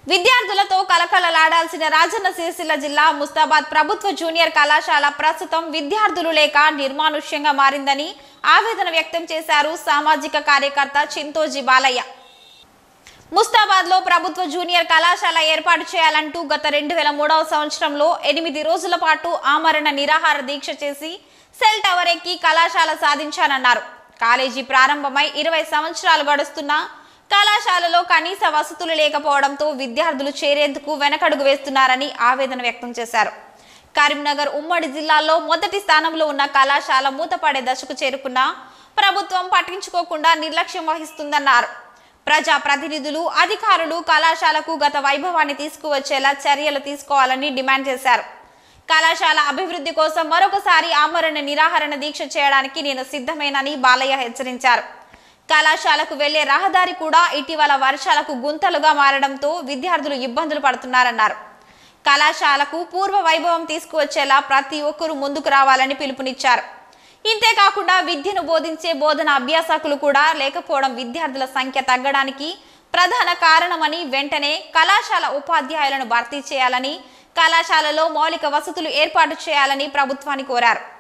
విద్యార్థులతో కలకలలాడాల్సిన రాజన్న సిరిసిల్ల జిల్లా ముస్తాబాద్ ప్రభుత్వ జూనియర్ కళాశాల ప్రస్తుతం విద్యార్థులు లేక నిర్మానుష్యంగా మారిందని ఆవేదన వ్యక్తం చేశారు సామాజిక కార్యకర్త చింతోజీ బాలయ్య ముస్తాబాద్ లో ప్రభుత్వ జూనియర్ కళాశాల ఏర్పాటు చేయాలంటూ గత రెండు వేల మూడవ సంవత్సరంలో ఎనిమిది రోజుల పాటు ఆమరణ నిరాహార దీక్ష చేసి సెల్ టవర్ ఎక్కి కళాశాల సాధించానన్నారు కాలేజీ ప్రారంభమై ఇరవై సంవత్సరాలు గడుస్తున్నా కళాశాలలో కనీస వసతులు లేకపోవడంతో విద్యార్థులు చేరేందుకు వెనకడుగు వేస్తున్నారని ఆవేదన వ్యక్తం చేశారు కరీంనగర్ ఉమ్మడి జిల్లాలో మొదటి స్థానంలో ఉన్న కళాశాల మూతపడే దశకు చేరుకున్న ప్రభుత్వం పట్టించుకోకుండా నిర్లక్ష్యం వహిస్తుందన్నారు ప్రజా ప్రతినిధులు అధికారులు కళాశాలకు గత వైభవాన్ని తీసుకువచ్చేలా చర్యలు తీసుకోవాలని డిమాండ్ చేశారు కళాశాల అభివృద్ధి కోసం మరొకసారి ఆమరణ నిరాహరణ దీక్ష చేయడానికి నేను సిద్ధమేనని బాలయ్య హెచ్చరించారు కళాశాలకు వెళ్లే రహదారి కూడా ఇటీవల వర్షాలకు గుంతలుగా మారడంతో విద్యార్థులు ఇబ్బందులు పడుతున్నారన్నారు కళాశాలకు పూర్వ వైభవం తీసుకువచ్చేలా ప్రతి ఒక్కరూ ముందుకు రావాలని పిలుపునిచ్చారు ఇంతేకాకుండా విద్యను బోధించే బోధన అభ్యాసకులు కూడా లేకపోవడం విద్యార్థుల సంఖ్య తగ్గడానికి ప్రధాన కారణమని వెంటనే కళాశాల ఉపాధ్యాయులను భర్తీ చేయాలని కళాశాలలో మౌలిక వసతులు ఏర్పాటు చేయాలని ప్రభుత్వాన్ని కోరారు